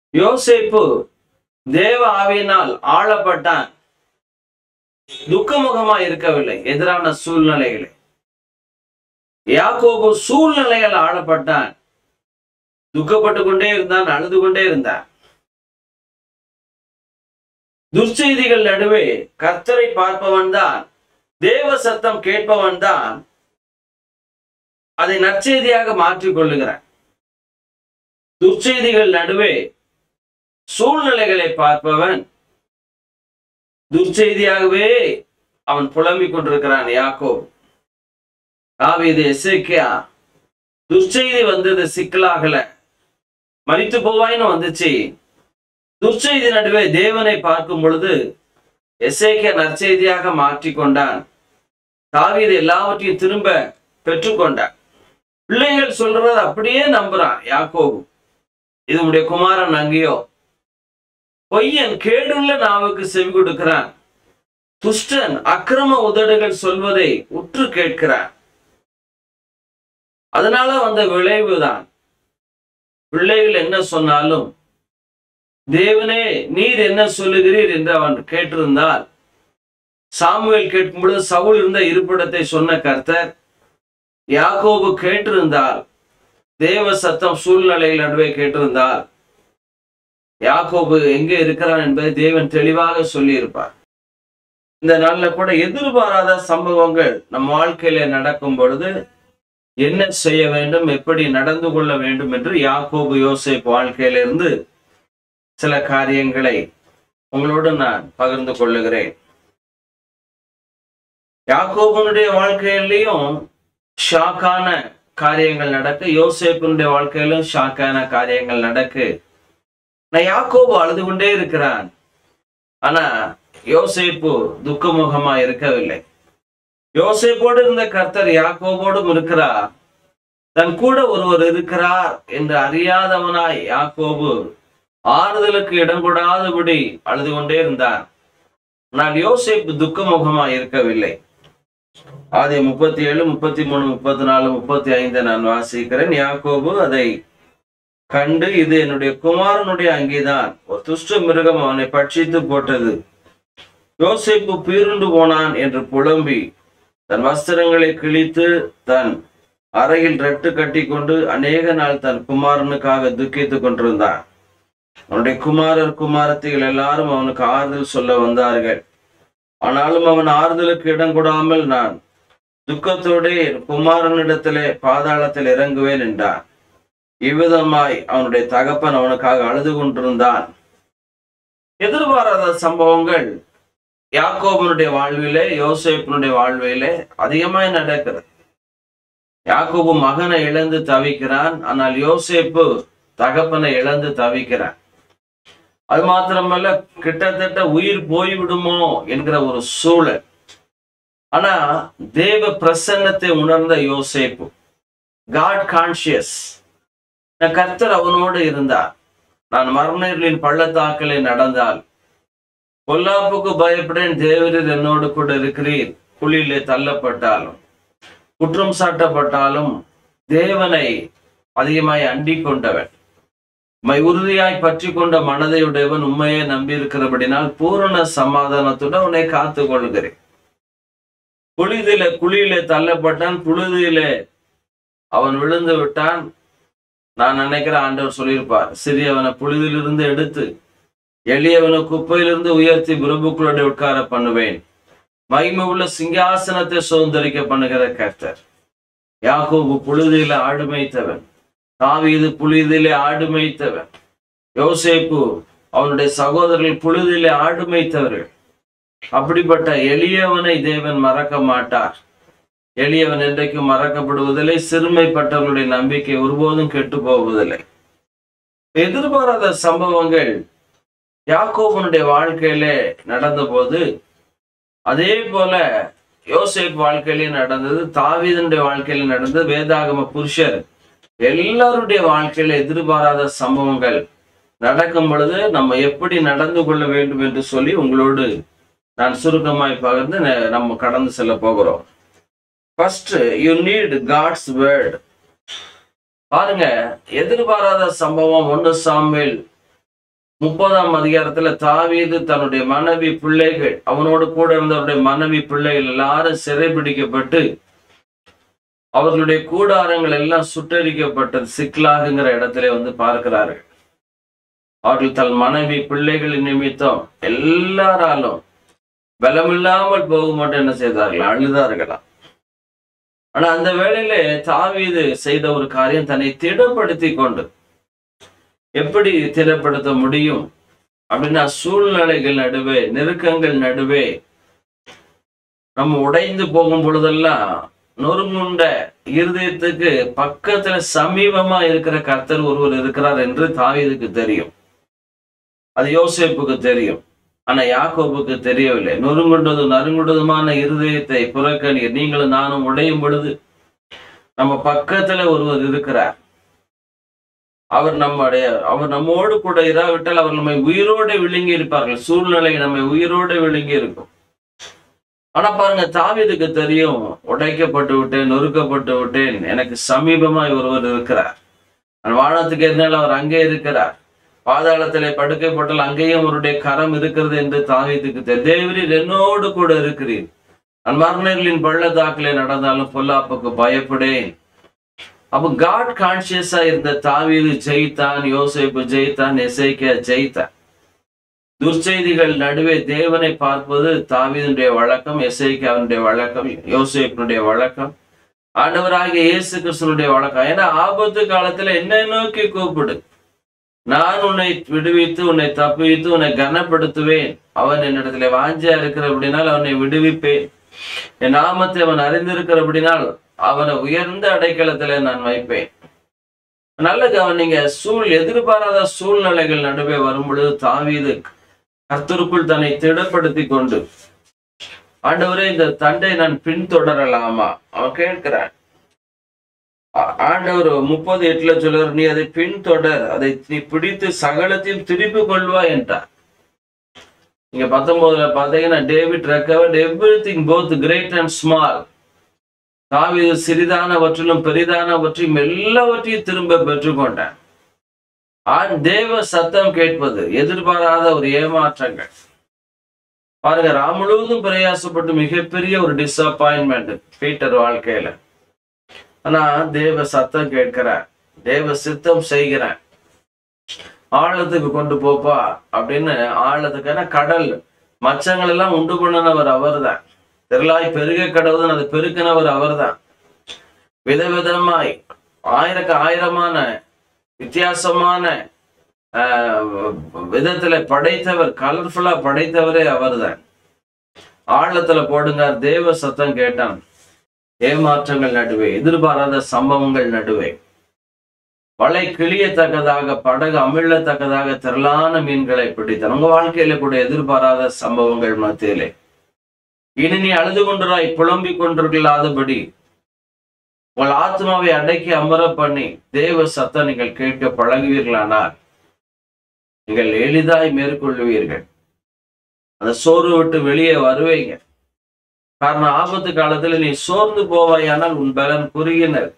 யோசேப்பு தேவ ஆவியினால் ஆளப்பட்டான் துக்கமுகமா இருக்கவில்லை எதிரான சூழ்நிலைகளை யாக்கோபு சூழ்நிலைகள் ஆளப்பட்டான் துக்கப்பட்டு கொண்டே இருந்தான் அழுது கொண்டே இருந்தான் துர்ச்செய்திகள் நடுவே கர்த்தரை பார்ப்பவன் தான் தேவ சத்தம் கேட்பவன் தான் அதை நற்செய்தியாக மாற்றிக் கொள்ளுகிறான் துர்ச்செய்திகள் நடுவே சூழ்நிலைகளை பார்ப்பவன் துர்ச்செய்தியாகவே அவன் புலம்பிக் கொண்டிருக்கிறான் யாக்கோ ஆவிது எசேக்கியா துர்ச்செய்தி வந்தது சிக்கலாகல மறித்து போவாயின்னு வந்துச்சு துர்ச்செய்தி நடுவே தேவனை பார்க்கும் பொழுது எசேக்கியா நற்செய்தியாக மாற்றிக்கொண்டான் தாவீது எல்லாவற்றையும் திரும்ப பெற்றுக்கொண்டான் பிள்ளைகள் சொல்றத அப்படியே நம்புறான் யாக்கோபு இது உடைய குமாரன் அங்கேயோ பொய்யன் கேடுள்ள நாவுக்கு செவி கொடுக்கிறான் துஷ்டன் அக்கிரம உதடுகள் சொல்வதை உற்று கேட்கிறான் அதனால வந்த விளைவுதான் பிள்ளைகள் என்ன சொன்னாலும் தேவனே நீர் என்ன சொல்லுகிறீர் என்று அவன் கேட்டிருந்தால் சாமுவேல் கேட்கும் பொழுது சவுல் இருந்த இருப்பிடத்தை சொன்ன கர்த்தர் யாக்கோபு கேட்டிருந்தால் தேவ சத்தம் சூழ்நிலையில் நடுவே கேட்டிருந்தால் யாக்கோபு எங்கே இருக்கிறான் என்பதை தேவன் தெளிவாக சொல்லியிருப்பார் இந்த நாள்ல கூட எதிர்பாராத சம்பவங்கள் நம் வாழ்க்கையில நடக்கும் பொழுது என்ன செய்ய வேண்டும் எப்படி நடந்து கொள்ள வேண்டும் என்று யாக்கோபு யோசேப் வாழ்க்கையிலிருந்து சில காரியங்களை உங்களோடு நான் பகிர்ந்து கொள்ளுகிறேன் யாக்கோபனுடைய வாழ்க்கையிலையும் ஷாக்கான காரியங்கள் நடக்கு யோசேப்பினுடைய வாழ்க்கையிலும் ஷாக்கான காரியங்கள் நடக்கு நான் யாக்கோபு அழுது கொண்டே இருக்கிறான் ஆனா யோசேப்பு துக்கமுகமா இருக்கவில்லை யோசேப்போடு இருந்த கர்த்தர் யாக்கோபோடும் இருக்கிறார் தன் கூட ஒருவர் இருக்கிறார் என்று அறியாதவனாய் யாக்கோபு ஆறுதலுக்கு இடம் கொடாதபடி அழுது கொண்டே இருந்தான் ஆனால் யோசேப்பு துக்கமுகமா இருக்கவில்லை ஆதி முப்பத்தி ஏழு முப்பத்தி மூணு முப்பத்தி நாலு முப்பத்தி ஐந்து நான் வாசிக்கிறேன் யாக்கோபு அதை கண்டு இது என்னுடைய குமாரனுடைய அங்கிதான் ஒரு துஷ்ட மிருகம் அவனை பட்சித்து போட்டது யோசேப்பு பீருண்டு போனான் என்று புலம்பி தன் வஸ்திரங்களை கிழித்து தன் அறையில் ரெட்டு கட்டி கொண்டு அநேக நாள் தன் குமாரனுக்காக துக்கித்துக் கொண்டிருந்தான் அவனுடைய குமாரர் குமாரத்திகள் எல்லாரும் அவனுக்கு ஆறுதல் சொல்ல வந்தார்கள் ஆனாலும் அவன் ஆறுதலுக்கு இடம் கொடாமல் நான் துக்கத்தோடே என் குமாரனிடத்திலே பாதாளத்தில் இறங்குவேன் என்றான் இவ்விதமாய் அவனுடைய தகப்பன் அவனுக்காக அழுது கொண்டிருந்தான் எதிர்பாராத சம்பவங்கள் யாக்கோபனுடைய வாழ்விலே யோசேப்பினுடைய வாழ்விலே அதிகமாய் நடக்கிறது யாக்கோபு மகனை இழந்து தவிக்கிறான் ஆனால் யோசேப்பு தகப்பனை இழந்து தவிக்கிறான் அது மாத்திரமல்ல கிட்டத்தட்ட உயிர் போய்விடுமோ என்கிற ஒரு சூழல் ஆனா தேவ பிரசன்னத்தை உணர்ந்த யோசேப்பு காட் கான்சியஸ் கர்த்தர் அவனோடு இருந்தார் நான் மரணர்களின் பள்ளத்தாக்களை நடந்தால் பொல்லாப்புக்கு பயப்படேன் தேவரீர் என்னோடு கூட இருக்கிறீர் குழியிலே தள்ளப்பட்டாலும் குற்றம் சாட்டப்பட்டாலும் தேவனை அதிகமாய் அண்டிக் கொண்டவன் மை உறுதியாய் பற்றி கொண்ட மனதையுடையவன் உண்மையை நம்பியிருக்கிறபடினால் பூரண சமாதானத்துடன் உன்னை காத்து கொள்கிறேன் புழுதியில குழியிலே தள்ளப்பட்டான் புழுதியிலே அவன் விழுந்து விட்டான் நான் நினைக்கிறேன் ஆண்டவர் சொல்லியிருப்பார் சிறியவனை புழுதிலிருந்து எடுத்து எளியவனை குப்பையிலிருந்து உயர்த்தி பிரபுக்களோட உட்கார பண்ணுவேன் மகிமை உள்ள சிங்காசனத்தை சுதந்திரிக்க பண்ணுகிற கர்த்தர் யாக்கோபு புழுதியில ஆடு மேய்த்தவன் தாவீது புழுதியிலே ஆடு மேய்த்தவன் யோசேப்பு அவனுடைய சகோதரர்கள் புழுதியிலே ஆடு மேய்த்தவர்கள் அப்படிப்பட்ட எளியவனை தேவன் மறக்க மாட்டார் எளியவன் என்றைக்கும் மறக்கப்படுவதில்லை சிறுமைப்பட்டவர்களுடைய நம்பிக்கை ஒருபோதும் கெட்டு போவதில்லை எதிர்பாராத சம்பவங்கள் யாக்கோபனுடைய வாழ்க்கையிலே நடந்தபோது அதே போல யோசேப் வாழ்க்கையிலே நடந்தது தாவீதனுடைய வாழ்க்கையில நடந்தது வேதாகம புருஷர் எல்லாருடைய வாழ்க்கையில எதிர்பாராத சம்பவங்கள் நடக்கும் பொழுது நம்ம எப்படி நடந்து கொள்ள வேண்டும் என்று சொல்லி உங்களோடு நான் சுருக்கமாய் பகிர்ந்து ந- நம்ம கடந்து செல்ல போகிறோம் first you need God's word பாருங்க எதிர்பாராத சம்பவம் ஒன்று சாமுவேல் முப்பதாம் அதிகாரத்துல தாவீது தன்னுடைய மனைவி பிள்ளைகள் அவனோடு கூட இருந்தவருடைய மனைவி பிள்ளைகள் எல்லாரும் சிறைபிடிக்கப்பட்டு அவர்களுடைய கூடாரங்கள் எல்லாம் சுட்டரிக்கப்பட்டது சிக்லாகுங்கிற இடத்துல வந்து பார்க்கிறார்கள் அவர்கள் தன் மனைவி பிள்ளைகளின் நிமித்தம் எல்லாராலும் பலமில்லாமல் போக மட்டும் என்ன செய்தார்கள் அழுதார்களாம் ஆனா அந்த வேளையில தாவீது செய்த ஒரு காரியம் தன்னை திடப்படுத்தி கொண்டு எப்படி திடப்படுத்த முடியும் அப்படின்னா சூழ்நிலைகள் நடுவே நெருக்கங்கள் நடுவே நம்ம உடைந்து போகும் பொழுதெல்லாம் நொறுங்குண்ட இருதயத்துக்கு பக்கத்துல சமீபமா இருக்கிற கர்த்தர் ஒருவர் இருக்கிறார் என்று தாவீதுக்கு தெரியும் அது யோசேப்புக்கு தெரியும் ஆனா யாக்கோபுக்கு தெரியவில்லை நொறுங்குண்டதும் நறுங்குண்டதுமான இருதயத்தை புறக்கணிய நீங்களும் நானும் உடையும் பொழுது நம்ம பக்கத்துல ஒருவர் இருக்கிறார் அவர் நம்முடைய அவர் நம்மோடு கூட இராவிட்டால் அவர் நம்மை உயிரோடு விழுங்கி இருப்பார்கள் சூழ்நிலை நம்மை உயிரோடு விழுங்கி இருக்கும் ஆனா பாருங்க தாவீதுக்கு தெரியும் உடைக்கப்பட்டு விட்டேன் நொறுக்கப்பட்டு விட்டேன் எனக்கு சமீபமாய் ஒருவர் இருக்கிறார் நான் வானத்துக்கு இருந்தால் அவர் அங்கே இருக்கிறார் பாதாளத்திலே படுக்கை போட்டால் அங்கேயும் அவருடைய கரம் இருக்கிறது என்று தாவீதுக்கு தெரியும் தேவரீர் என்னோடு கூட இருக்கிறீர் நான் மரணர்களின் பள்ளத்தாக்கிலே நடந்தாலும் பொல்லாப்புக்கு பயப்படேன் அப்ப காட் கான்சியஸா இருந்த தாவீது ஜெயித்தான் யோசேப்பு ஜெயித்தான் எசைக்கியா ஜெயித்தான் துர்ச்செய்திகள் நடுவே தேவனை பார்ப்பது தாவீதுடைய வழக்கம் எசைக்கியாவினுடைய வழக்கம் யோசேப்பினுடைய வழக்கம் ஆண்டவராகிய இயேசு கிறிஸ்தனுடைய வழக்கம் ஏன்னா ஆபத்து காலத்துல என்னை நோக்கி கூப்பிடு நான் உன்னை விடுவித்து உன்னை தப்புவித்து உன்னை கனப்படுத்துவேன் அவன் என்னிடத்துல வாஞ்சியா இருக்கிற அப்படினால் அவனை விடுவிப்பேன் என் நாமத்தை அவன் அறிந்திருக்கிற அப்படினால் அவனை உயர்ந்த அடைக்கலத்துல நான் வைப்பேன் நல்ல கவனிங்க சூழ் எதிர்பாராத சூழ்நிலைகள் நடுவே வரும் பொழுது தாவீது கர்த்தருக்குள் தன்னை திடப்படுத்தி கொண்டு ஆண்டவரே இந்த தண்டை நான் பின்தொடரலாமா அவன் கேட்கிறான் ஆ- ஆண்டவர் முப்பது எட்டுல சொல்றார் நீ அதை பின்தொடர் அதை நீ பிடித்து சகலத்தையும் திருப்பி கொள்வா என்றார் நீங்க பத்தொன்பதுல பாத்தீங்கன்னா David recovered everything both great and small தாவீது சிறிதானவற்றிலும் பெரிதானவற்றையும் எல்லாவற்றையும் திரும்ப பெற்றுக்கொண்டான் ஆண் தேவ சத்தம் கேட்பது எதிர்பாராத ஒரு ஏமாற்றங்கள் பாருங்க ராம் முழுவதும் பிரயாசப்பட்டு மிகப்பெரிய ஒரு டிசப்பாயின்மெண்ட் பீட்டர் வாழ்க்கையில ஆனா தேவ சத்தம் கேட்கிறார் தேவ சித்தம் செய்கிறேன் ஆழத்துக்கு கொண்டு போப்பா அப்படின்னு ஆழத்துக்கான கடல் மச்சங்கள் எல்லாம் உண்டு பண்ணினவர் அவர்தான் திரளாய் பெருக கடவுதன் அது பெருக்கினவர் அவர்தான் விதவிதமாய் ஆயிரக்கு ஆயிரமான வித்தியாசமான ஆஹ், விதத்துல படைத்தவர் கலர்ஃபுல்லா படைத்தவரே அவர்தான் ஆழத்துல போடுங்க தேவ சத்தம் கேட்டான் ஏமாற்றங்கள் நடுவே எதிர்பாராத சம்பவங்கள் நடுவே வலை கிளியத்தக்கதாக படகு அமிழத்தக்கதாக திரளான மீன்களை பிடித்தான் உங்க வாழ்க்கையில கூட எதிர்பாராத சம்பவங்கள் மத்தியிலே இனி நீ அழுது கொண்டுராய் புலம்பிக் கொண்டிருக்கலாதபடி உங்கள் ஆத்மாவை அடக்கி அமர பண்ணி தேவ சத்தம் நீங்கள் கேட்க பழகுவீர்களானால் நீங்கள் எளிதாய் மேற்கொள்ளுவீர்கள் அந்த சோர்வு விட்டு வெளியே வருவீங்க காரணம் ஆபத்து காலத்துல நீ சோர்ந்து போவாயானால் உன் பலன் குறுகினர்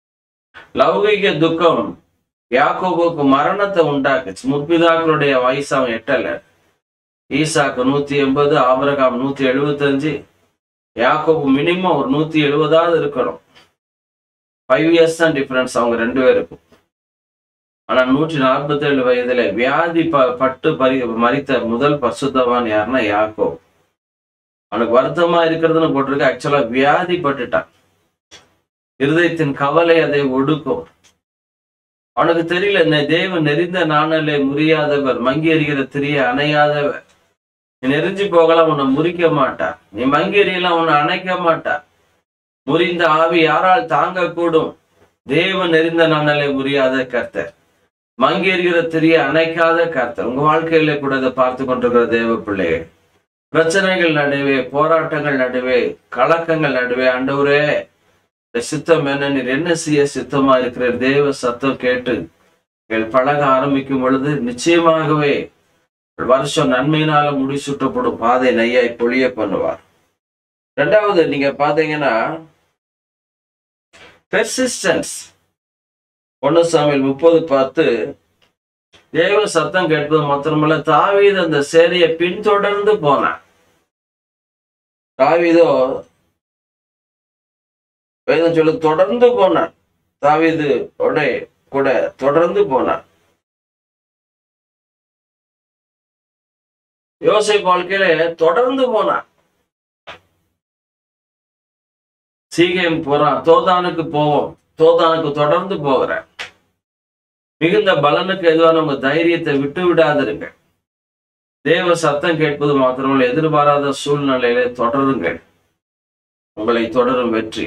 லௌகிக துக்கம் யாக்கோபுக்கு மரணத்தை உண்டாக்குச்சு முற்பிதாக்களுடைய வயசு அவன் எட்டல ஈசாக்கு நூத்தி எண்பது ஆபிரகாம் நூத்தி எழுபத்தஞ்சு யாக்கோபு மினிமம் ஒரு நூத்தி எழுபதாவது இருக்கணும் ஃபைவ் இயர்ஸ் தான் டிஃபரன்ஸ் அவங்க ரெண்டு பேருக்கும் ஆனா நூற்றி நாற்பத்தி ஏழு வயதுல வியாதி ப பட்டு பறி மறித்த முதல் பசுத்தவான் யாருன்னா யாக்கோ அவனுக்கு வருத்தமா இருக்கிறதுன்னு போட்டிருக்கு ஆக்சுவலா வியாதி பட்டுட்டான் இருதயத்தின் கவலை அதை ஒடுக்கும் அவனுக்கு தெரியல நெ- தேவன் நெறிந்த நாணலே முறியாதவர் மங்கி எறிகிற திரிய அணையாதவர் நீ நெறிஞ்சு போகலாம் உன்னை முறிக்க மாட்டா நீ மங்கி எறியலாம் உன்னை அணைக்க மாட்டா முறிந்த ஆவி யாரால் தாங்கக்கூடும் தேவன் நெறிந்த நாணலே முறியாத கர்த்தர் மங்கி எறிகிற திரிய அணைக்காத கர்த்தர் உங்க வாழ்க்கையில கூட இதை பார்த்து கொண்டிருக்கிற தேவ பிள்ளைகள் பிரச்சனைகள் நடுவே போராட்டங்கள் நடுவே கலக்கங்கள் நடுவே ஆண்டவரே இந்த சித்தம் என்ன நீர் என்ன செய்ய சித்தமா இருக்கிற தேவ சத்தம் கேட்டு நீங்கள் பழக ஆரம்பிக்கும் பொழுது நிச்சயமாகவே வருஷம் நன்மையினால முடிசூட்டப்படும் பாதை நெய்யாய் பொழிய பண்ணுவார் ரெண்டாவது நீங்க பாத்தீங்கன்னா பெர்சிஸ்டன்ஸ் ஒன்னு சாமியில் முப்பது பார்த்து தேவ சத்தம் கேட்பது மாத்திரமல்ல தாவீது அந்த சேனையை பின்தொடர்ந்து போனான் தாவீதோ வேதம் சொல்லு தொடர்ந்து போனான் தாவீது உடனே கூட தொடர்ந்து போனான் யோசேப் வாழ்க்கையில தொடர்ந்து போனான் சீகேம் போறான் தோதானுக்கு போவோம் தோதானுக்கு தொடர்ந்து போகிறேன் மிகுந்த பலனுக்கு எதுவான உங்க தைரியத்தை விட்டு விடாதிருங்க தேவ சத்தம் கேட்பது மாத்திரமல்ல எதிர்பாராத சூழ்நிலையில தொடருங்கள் உங்களை தொடரும் வெற்றி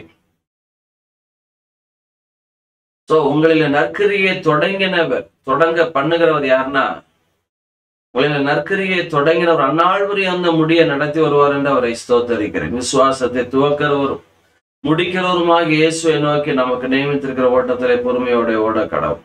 சோ உங்களில நற்கிரியை தொடங்கினவர் தொடங்க பண்ணுகிறவர் யாருன்னா உங்களில நற்கிரியை தொடங்கினவர் அந்நாள் அந்த முடிய நடத்தி வருவார் என்று அவரை ஸ்தோத்தரிக்கிறேன் விசுவாசத்தை துவக்கிறவரும் முடிக்கிறவருமாக இயேசுவை நோக்கி நமக்கு நியமித்திருக்கிற ஓட்டத்திலே பொறுமையோட ஓட கடவும்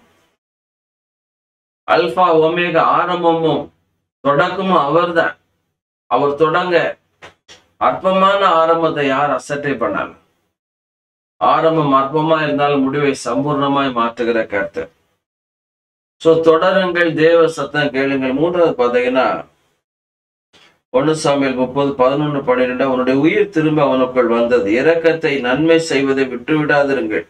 அல்பா ஒமேகா ஆரம்பமும் தொடக்கமும் அவர்தான் அவர் தொடங்க அற்பமான ஆரம்பத்தை யார் அசட்டை பண்ணாங்க ஆரம்பம் அற்பமா இருந்தாலும் முடிவை சம்பூர்ணமாய் மாற்றுகிற கருத்து சோ தொடருங்கள் தேவ சத்தம் கேளுங்கள் மூன்றாவது பார்த்தீங்கன்னா ஒன்னு சாமியல் முப்பது பதினொன்று பன்னிரெண்டு அவனுடைய உயிர் திரும்ப அவனுக்குள் வந்தது இரக்கத்தை நன்மை செய்வதை விட்டு விடாதிருங்கள்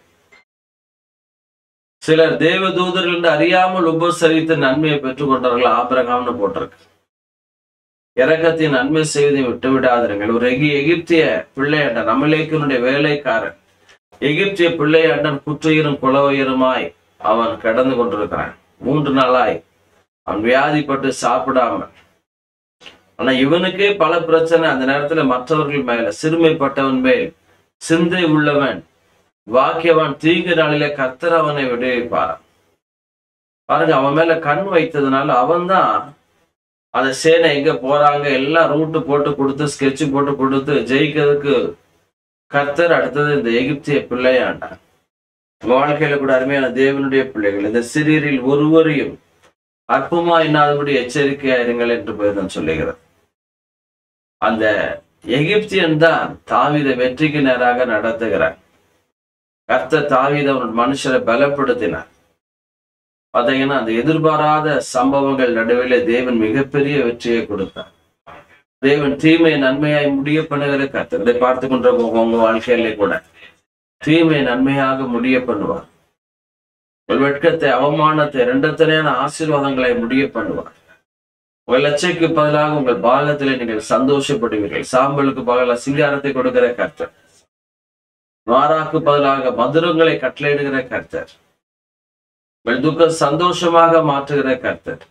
சிலர் தேவதூதர்கள் என்று அறியாமல் உபசரித்து நன்மையை பெற்றுக்கொண்டார்கள் ஆபிரகாம்னு போட்டிருக்கு இரக்கத்தின் நன்மை செய்வதை விட்டு விடாதிருங்கள் ஒரு எகி எகிப்திய பிள்ளையண்டன் அமலேக்கனுடைய வேலைக்காரன் எகிப்திய பிள்ளையண்டன் குற்றுயிரும் குலவுயிருமாய் அவன் கடந்து கொண்டிருக்கிறான் மூன்று நாளாய் அவன் வியாதிப்பட்டு சாப்பிடாம ஆனா இவனுக்கே பல பிரச்சனை அந்த நேரத்துல மற்றவர்கள் மேல சிறுமைப்பட்டவன் மேல் சிந்தை உள்ளவன் வாக்கியவான் தீங்கு நாளிலே கர்த்தர் அவனை விடுவிப்பாராம் பாருங்க அவன் மேல கண் வைத்ததுனால அவன்தான் அந்த சேனை எங்க போறாங்க எல்லாம் ரூட்டு போட்டு கொடுத்து ஸ்கெட்ச் போட்டு கொடுத்து ஜெயிக்கிறதுக்கு கர்த்தர் அடுத்தது இந்த எகிப்திய பிள்ளையாண்டான் உங்க வாழ்க்கையில கூட அருமையான தேவனுடைய பிள்ளைகள் இந்த சிறியரில் ஒருவரையும் அற்பமா இன்னாதபடி எச்சரிக்கையா இருங்கள் என்று வேதம் சொல்லுகிறது அந்த எகிப்தியன் தான் தாவீதை வெற்றிக்கு நேராக நடத்துகிறார் கர்த்தர் தாவீத அவன் மனுஷரை பலப்படுத்தினார் பார்த்தீங்கன்னா அந்த எதிர்பாராத சம்பவங்கள் நடுவிலே தேவன் மிகப்பெரிய வெற்றியை கொடுத்தார் தேவன் தீமை நன்மையாய் முடிய பண்ணுகிற கர்த்தர் இதை பார்த்து கொண்ட உங்க வாழ்க்கையிலே கூட தீமை நன்மையாக முடிய பண்ணுவார் உங்கள் வெட்கத்தை அவமானத்தை இரண்டத்தனையான ஆசீர்வாதங்களை முடிய பண்ணுவார் உங்கள் லட்சைக்கு பதிலாக உங்கள் பாகத்திலே நீங்கள் சந்தோஷப்படுவீர்கள் சாம்பலுக்கு பதிலாக சிங்காரத்தை கொடுக்கிற கர்த்தர் மாறாக்கு பதிலாக மதுரங்களை கட்டளையிடுகிற கர்த்தர் உங்கள் துக்கம் சந்தோஷமாக மாற்றுகிற கர்த்தர்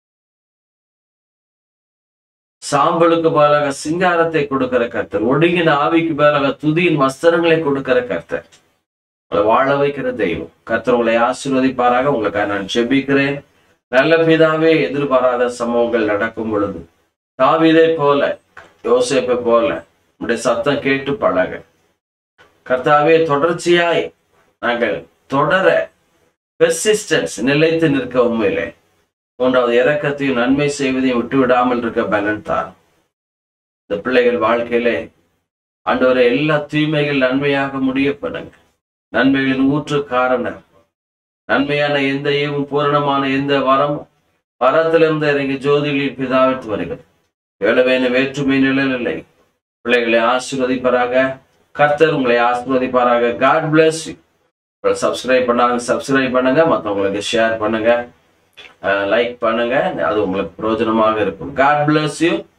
சாம்பலுக்கு பதிலாக சிங்காரத்தை கொடுக்கிற கர்த்தர் ஒடுங்கின ஆவிக்கு பதிலாக துதியின் வஸ்திரங்களை கொடுக்கிற கர்த்தர் உங்களை வாழ வைக்கிற தெய்வம் கர்த்தர் உங்களை ஆசீர்வதிப்பாராக உங்களுக்காக நான் ஜெபிக்கிறேன் நல்ல பிதாவே எதிர்பாராத சம்பவங்கள் நடக்கும் பொழுது தாவீதை போல யோசேப்பை போல உடைய சத்தம் கேட்டு பழக கர்த்தாவே தொடர்ச்சியாய் நாங்கள் தொடர பெர்சிஸ்டன்ஸ் நிலைத்து நிற்க உண்மையிலே மூன்றாவது இறக்கத்தையும் நன்மை செய்வதையும் விட்டு விடாமல் இருக்க பலன் தான் இந்த பிள்ளைகள் வாழ்க்கையிலே ஆண்டவரை எல்லா தீமைகள் நன்மையாக முடிய பண்ணுங்க நன்மைகளின் ஊற்று காரணம் நன்மையான எந்த ஈவும் பூரணமான எந்த வரமும் வரத்திலிருந்து இறங்கி ஜோதிகளின் பிதாவிட்டு வருகிறது எவ்வளவேன வேற்றுமை நிழல் இல்லை பிள்ளைகளை ஆசீர்வதிப்பாராக கர்த்தர் உங்களை ஆசீர்வதிப்பாராக காட் பிளஸ் யூ சப்ஸ்கிரைப் பண்ணாங்க சப்ஸ்கிரைப் பண்ணுங்க மற்றவங்களுக்கு ஷேர் பண்ணுங்க லைக் பண்ணுங்க அது உங்களுக்கு பிரயோஜனமாக இருக்கும் காட் பிளஸ் யூ